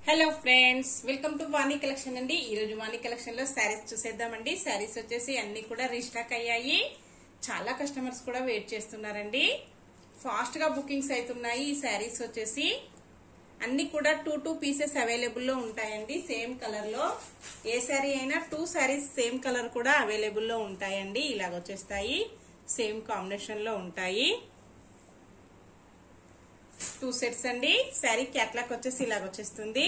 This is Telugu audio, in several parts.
hello friends welcome to Vani collection అండి ఈ రోజు వాణి కలెక్షన్ లో శారీస్ చూసేద్దామండి శారీస్ వచ్చేసి అన్ని కూడా రీస్టాక్ అయ్యాయి చాలా కస్టమర్స్ కూడా వెయిట్ చేస్తున్నారండి ఫాస్ట్ గా బుకింగ్స్ అవుతున్నాయి ఈ శారీస్ వచ్చేసి అన్ని కూడా టూ టూ పీసెస్ అవైలబుల్ లో ఉంటాయండి సేమ్ కలర్ లో ఏ శారీ అయినా టూ శారీస్ సేమ్ కలర్ కూడా అవైలబుల్ లో ఉంటాయండి ఇలాగ వచ్చేస్తాయి సేమ్ కాంబినేషన్ లో ఉంటాయి టూ సెట్స్ అండి శారీ క్యాట్లాక్ వచ్చేసి ఇలాగ వచ్చేస్తుంది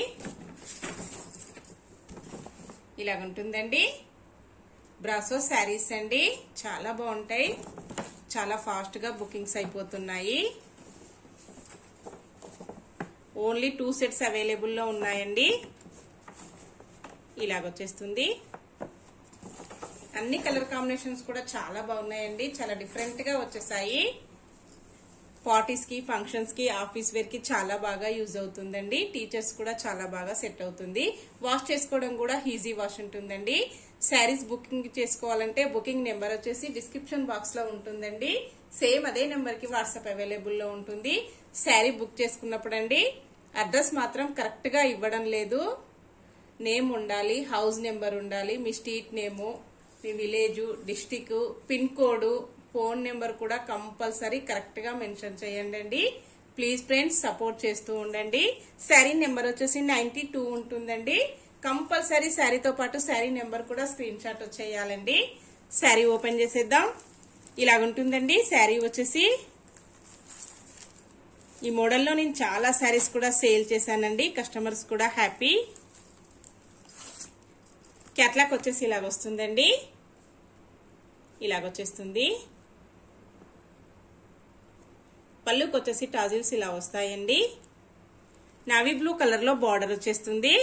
ఇలాగ ఉంటుందండి బ్రాసో శారీస్ అండి చాలా బాగుంటాయి చాలా ఫాస్ట్ గా బుకింగ్స్ అయిపోతున్నాయి ఓన్లీ టూ సెట్స్ అవైలబుల్ లో ఉన్నాయండి ఇలాగ వచ్చేస్తుంది అన్ని కలర్ కాంబినేషన్స్ కూడా చాలా బాగున్నాయండి చాలా డిఫరెంట్ గా వచ్చేసాయి పార్టీస్ కి ఫంక్షన్స్ కి ఆఫీస్ వేర్ కి చాలా బాగా యూజ్ అవుతుందండి టీచర్స్ కూడా చాలా బాగా సెట్ అవుతుంది వాష్ చేసుకోవడం కూడా ఈజీ వాష్ ఉంటుందండి శారీస్ బుకింగ్ చేసుకోవాలంటే బుకింగ్ నెంబర్ వచ్చేసి డిస్క్రిప్షన్ బాక్స్ లో ఉంటుందండి సేమ్ అదే నెంబర్ కి వాట్సాప్ అవైలబుల్ లో ఉంటుంది శారీ బుక్ చేసుకున్నప్పుడు అండి అడ్రస్ మాత్రం కరెక్ట్ గా ఇవ్వడం లేదు నేమ్ ఉండాలి హౌస్ నెంబర్ ఉండాలి మీ స్ట్రీట్ నేము మీ village district pin code phone number కూడా కంపల్సరీ కరెక్ట్ గా మెన్షన్ చేయండి అండి ప్లీజ్ ఫ్రెండ్స్ సపోర్ట్ చేస్తూ ఉండండి శారీ నెంబర్ వచ్చేసి నైన్టీ టూ ఉంటుందండి కంపల్సరీ శారీతో పాటు శారీ నెంబర్ కూడా స్క్రీన్ షాట్ వచ్చేయాలండి శారీ ఓపెన్ చేసేద్దాం ఇలాగుంటుందండి శారీ వచ్చేసి ఈ మోడల్లో నేను చాలా శారీస్ కూడా సేల్ చేశానండి కస్టమర్స్ కూడా హ్యాపీ క్యాట్లాక్ వచ్చేసి ఇలాగ వస్తుందండి ఇలాగొచ్చేస్తుంది పళ్ళుకి వచ్చేసి టాజిల్స్ ఇలా వస్తాయండి నావీ బ్లూ కలర్ లో బార్డర్ వచ్చేస్తుంది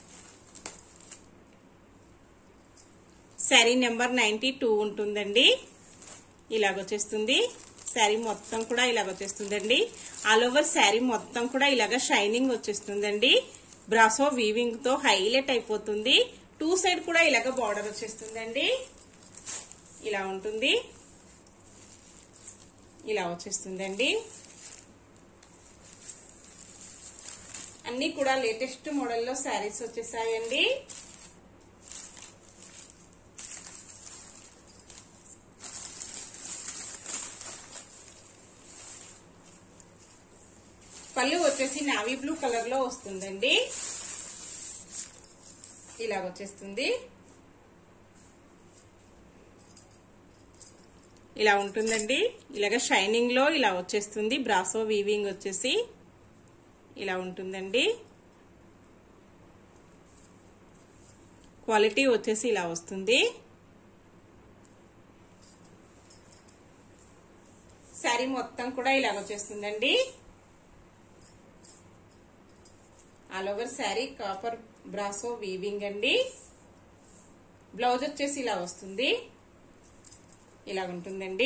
శారీ నెంబర్ నైన్టీ టూ ఉంటుందండి ఇలాగొచ్చేస్తుంది శారీ మొత్తం కూడా ఇలాగొచ్చేస్తుందండి ఆల్ ఓవర్ శారీ మొత్తం కూడా ఇలాగ షైనింగ్ వచ్చేస్తుందండి బ్రాసో వీవింగ్ తో హైలైట్ అయిపోతుంది టూ సైడ్ కూడా ఇలాగ బార్డర్ వచ్చేస్తుందండి ఇలా ఉంటుంది ఇలా వచ్చేస్తుందండి అన్ని కూడా లేటెస్ట్ మోడల్లో శారీస్ వచ్చేసాయండి పళ్ళు వచ్చేసి నావీ బ్లూ కలర్ లో వస్తుందండి ఇలాగ వచ్చేస్తుంది ఇలా ఉంటుందండి ఇలాగ షైనింగ్ లో ఇలా వచ్చేస్తుంది బ్రాసో వీవింగ్ వచ్చేసి ఇలా ఉంటుందండి క్వాలిటీ వచ్చేసి ఇలా వస్తుంది శారీ మొత్తం కూడా ఇలాగ వచ్చేస్తుందండి all over sari copper brasso weaving అండి బ్లౌజ్ వచ్చేసి ఇలా వస్తుంది ఇలాగ ఉంటుందండి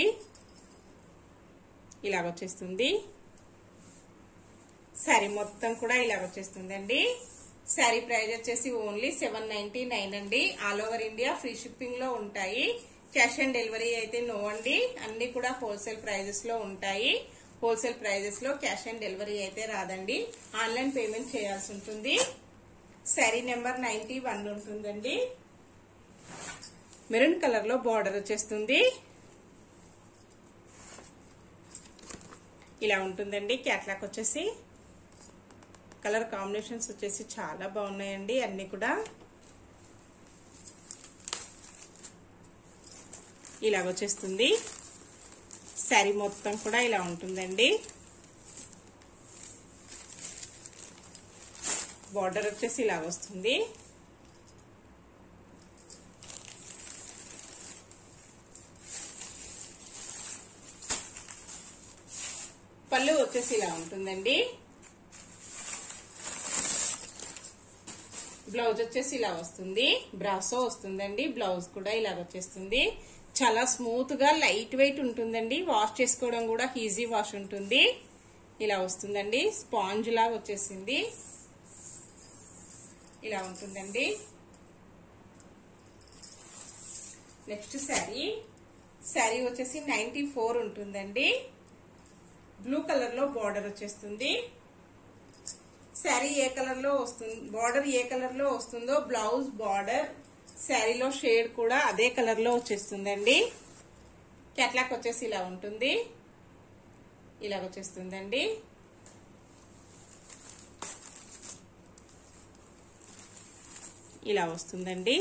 ఇలాగ వచ్చేస్తుంది శారీ మొత్తం కూడా ఇలాగ వచ్చేస్తుందండి శారీ ప్రైస్ వచ్చేసి ఓన్లీ సెవెన్ నైన్టీ నైన్ అండి all over India free shipping లో ఉంటాయి క్యాష్ ఆన్ డెలివరీ అయితే నో అండి అన్ని కూడా హోల్సేల్ ప్రైజెస్ లో ఉంటాయి హోల్సేల్ ప్రైజెస్ లో క్యాష్ ఆన్ డెలివరీ అయితే రాదండి ఆన్లైన్ పేమెంట్ చేయాల్సి ఉంటుంది శారీ నెంబర్ నైన్టీ వన్ ఉంటుందండి మెరూన్ కలర్ లో బార్డర్ వచ్చేస్తుంది ఇలా ఉంటుందండి క్యాట్లాక్ వచ్చేసి కలర్ కాంబినేషన్స్ వచ్చేసి చాలా బాగున్నాయండి అన్ని కూడా ఇలాగ వచ్చేస్తుంది శారీ మొత్తం కూడా ఇలా ఉంటుందండి బార్డర్ వచ్చేసి ఇలా వస్తుంది పళ్ళు వచ్చేసి ఇలా ఉంటుందండి బ్లౌజ్ వచ్చేసి ఇలా వస్తుంది బ్రాసో వస్తుందండి బ్లౌజ్ కూడా ఇలా వచ్చేస్తుంది చాలా స్మూత్ గా లైట్ వెయిట్ ఉంటుందండి వాష్ చేసుకోవడం కూడా ఈజీ వాష్ ఉంటుంది ఇలా వస్తుందండి స్పాంజ్ లాగా వచ్చేసింది ఇలా ఉంటుందండి నెక్స్ట్ శారీ శారీ వచ్చేసి నైన్టీ ఫోర్ ఉంటుందండి బ్లూ కలర్ లో బార్డర్ వచ్చేస్తుంది శారీ ఏ కలర్ లో వస్తుంది బార్డర్ ఏ కలర్ లో వస్తుందో బ్లౌజ్ బార్డర్ శారీలో షేడ్ కూడా అదే కలర్ లో వచ్చేస్తుందండి కెట్లాక్ వచ్చేసి ఇలా ఉంటుంది ఇలా వచ్చేస్తుందండి ఇలా వస్తుందండి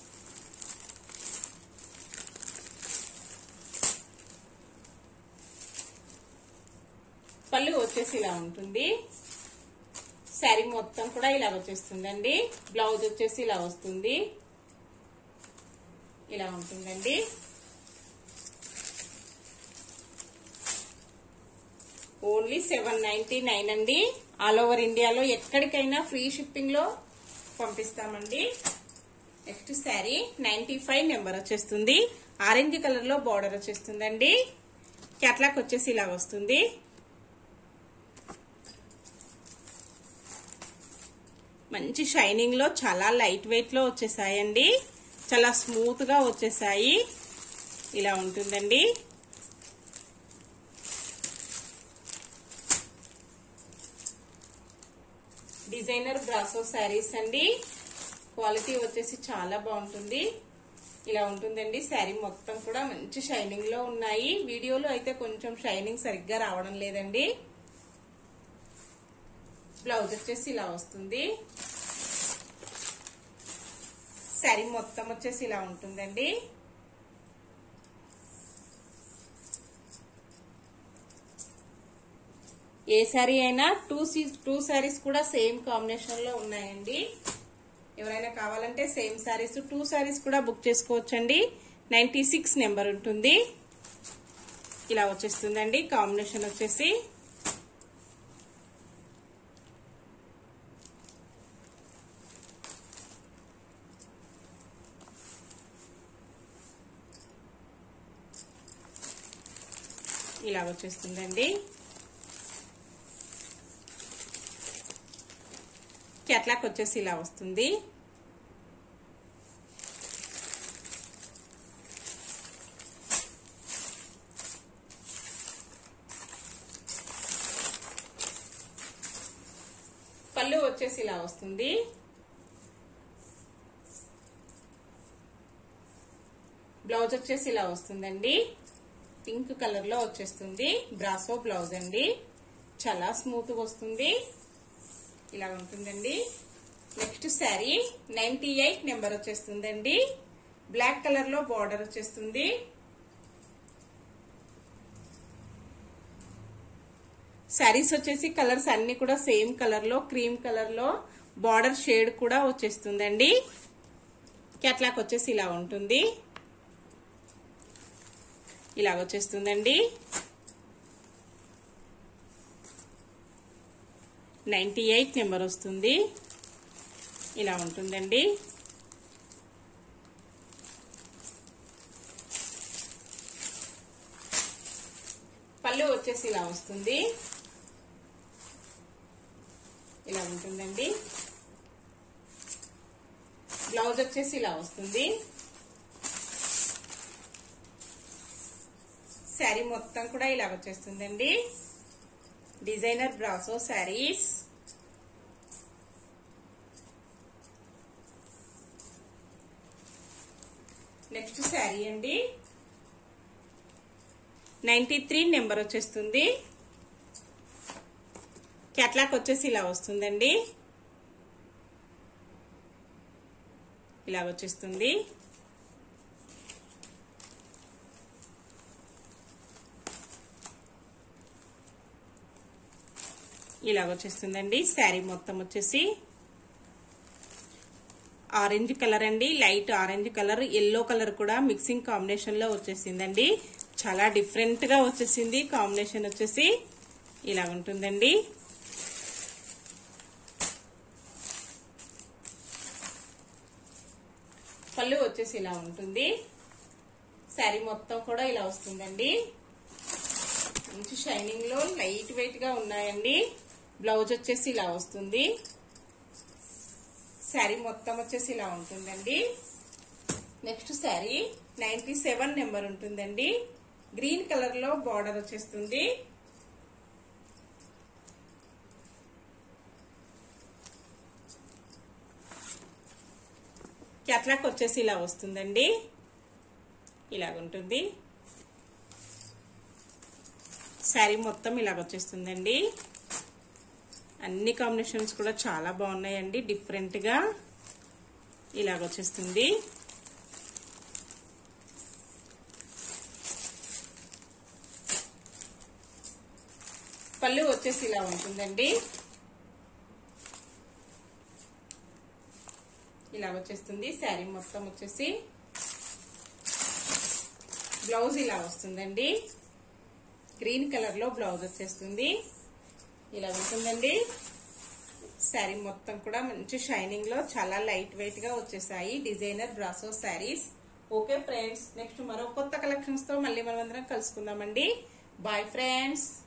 పళ్ళు వచ్చేసి ఇలా ఉంటుంది శారీ మొత్తం కూడా ఇలా వచ్చేస్తుందండి బ్లౌజ్ వచ్చేసి ఇలా వస్తుంది ఇలా ఉంటుందండి ఓన్లీ సెవెన్ నైన్టీ నైన్ అండి ఆల్ ఓవర్ ఇండియాలో ఎక్కడికైనా ఫ్రీ షిప్పింగ్ లో పంపిస్తామండి next sari ninety five number వచ్చేస్తుంది ఆరెంజ్ కలర్ లో బార్డర్ వచ్చేస్తుందండి క్యాట్లాక్ వచ్చేసి ఇలా వస్తుంది మంచి షైనింగ్ లో చాలా లైట్ వెయిట్ లో వచ్చేసాయండి చాలా స్మూత్ గా వచ్చేసాయి ఇలా ఉంటుందండి డిజైనర్ బ్రాసో శారీస్ అండి క్వాలిటీ వచ్చేసి చాలా బాగుంటుంది ఇలా ఉంటుందండి శారీ మొత్తం కూడా మంచి షైనింగ్ లో ఉన్నాయి వీడియోలో అయితే కొంచెం షైనింగ్ సరిగ్గా రావడం లేదండి బ్లౌజ్ వచ్చేసి ఇలా వస్తుంది శారీ మొత్తం వచ్చేసి ఇలా ఉంటుందండి ఏ శారీ అయినా టూ టూ శారీస్ కూడా సేమ్ కాంబినేషన్ లో ఉన్నాయండి ఎవరైనా కావాలంటే సేమ్ శారీస్ టూ శారీస్ కూడా బుక్ చేసుకోవచ్చండి నైన్టీ సిక్స్ నెంబర్ ఉంటుంది ఇలా వచ్చేస్తుందండి కాంబినేషన్ వచ్చేసి ఇలా వచ్చేస్తుందండి కెట్లాక్ వచ్చేసి ఇలా వస్తుంది పళ్ళు వచ్చేసి ఇలా వస్తుంది బ్లౌజ్ వచ్చేసి ఇలా వస్తుందండి పింక్ కలర్ లో వచ్చేస్తుంది బ్రాసో బ్లౌజ్ అండి చాలా స్మూత్ గా వస్తుంది ఇలా ఉంటుందండి next sari ninety eight number వచ్చేస్తుందండి బ్లాక్ కలర్ లో బార్డర్ వచ్చేస్తుంది శారీస్ వచ్చేసి కలర్స్ అన్ని కూడా సేమ్ కలర్ లో క్రీమ్ కలర్ లో బార్డర్ షేడ్ కూడా వచ్చేస్తుందండి క్యాట్లాక్ వచ్చేసి ఇలా ఉంటుంది ఇలా వచ్చేస్తుందండి నైంటీ ఎయిట్ నెంబర్ వస్తుంది ఇలా ఉంటుందండి పళ్ళు వచ్చేసి ఇలా వస్తుంది ఇలా ఉంటుందండి బ్లౌజ్ వచ్చేసి ఇలా వస్తుంది శారీ మొత్తం కూడా ఇలా వచ్చేస్తుందండి designer brasso saris next sari అండి నైన్టీ త్రీ నెంబర్ వచ్చేస్తుంది క్యాట్లాక్ వచ్చేసి ఇలా వస్తుందండి ఇలా వచ్చేస్తుంది ఇలా వచ్చేస్తుందండి శారీ మొత్తం వచ్చేసి ఆరెంజ్ కలర్ అండి light orange colour yellow colour కూడా మిక్సింగ్ కాంబినేషన్ లో వచ్చేసిందండి చాలా డిఫరెంట్ గా వచ్చేసింది కాంబినేషన్ వచ్చేసి ఇలా ఉంటుందండి పళ్ళు వచ్చేసి ఇలా ఉంటుంది శారీ మొత్తం కూడా ఇలా వస్తుందండి మంచి షైనింగ్ లో లైట్ వెయిట్ గా ఉన్నాయండి బ్లౌజ్ వచ్చేసి ఇలా వస్తుంది శారీ మొత్తం వచ్చేసి ఇలా ఉంటుందండి next sari ninety seven number ఉంటుందండి గ్రీన్ కలర్ లో బార్డర్ వచ్చేస్తుంది క్యాట్లాక్ వచ్చేసి ఇలా వస్తుందండి ఇలాగుంటుంది శారీ మొత్తం ఇలాగ వచ్చేస్తుందండి అన్ని కాంబినేషన్స్ కూడా చాలా బాగున్నాయండి డిఫరెంట్గా ఇలాగ వచ్చేస్తుంది పళ్ళు వచ్చేసి ఇలా ఉంటుందండి ఇలా వచ్చేస్తుంది శారీ మొత్తం వచ్చేసి బ్లౌజ్ ఇలా వస్తుందండి గ్రీన్ కలర్ లో బ్లౌజ్ వచ్చేస్తుంది ఇలా ఉంటుందండి శారీ మొత్తం కూడా మంచి షైనింగ్ లో చాలా లైట్ వెయిట్ గా వచ్చేసాయి designer brasso saris okay friends next మరో కొత్త కలెక్షన్స్ తో మళ్ళీ మనం అందరం కలుసుకుందామండి బాయ్ ఫ్రెండ్స్